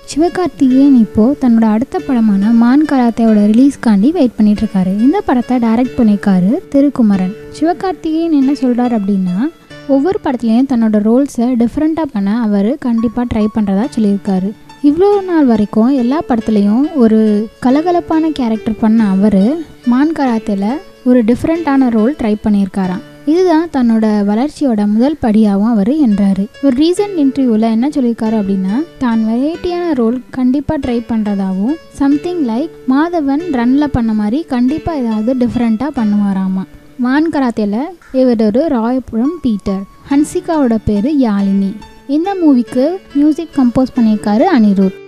சிவகார்த்திகேயன் இப்போது தன்னோட அடுத்த படமான மான் கராத்தேவோட ரிலீஸ்க்காண்டி வெயிட் பண்ணிட்டு இருக்காரு இந்த படத்தை டைரக்ட் பண்ணியிருக்காரு திருக்குமரன் சிவகார்த்திகேயன் என்ன சொல்கிறார் அப்படின்னா ஒவ்வொரு படத்துலையும் தன்னோட ரோல்ஸை டிஃப்ரெண்ட்டாக பண்ண அவர் கண்டிப்பாக ட்ரை பண்ணுறதா சொல்லியிருக்காரு இவ்வளோ நாள் வரைக்கும் எல்லா படத்துலையும் ஒரு கலகலப்பான கேரக்டர் பண்ண அவர் மான் கராத்தேல ஒரு டிஃப்ரெண்ட்டான ரோல் ட்ரை பண்ணியிருக்காராம் இதுதான் தன்னோட வளர்ச்சியோட முதல் படியாகவும் அவர் என்றார் ஒரு ரீசன்ட் இன்டர்வியூவில் என்ன சொல்லியிருக்காரு அப்படின்னா தான் வெரைட்டியான ரோல் கண்டிப்பாக ட்ரை பண்ணுறதாகவும் சம்திங் லைக் மாதவன் ரன்னில் பண்ண மாதிரி கண்டிப்பாக ஏதாவது டிஃப்ரெண்ட்டாக பண்ணுவாராமா மான் கராத்தேல இவர் ஒரு ராயபுரம் பீட்டர் ஹன்சிகாவோட பேர் யாழினி இந்த மூவிக்கு மியூசிக் கம்போஸ் பண்ணியிருக்காரு அனிருத்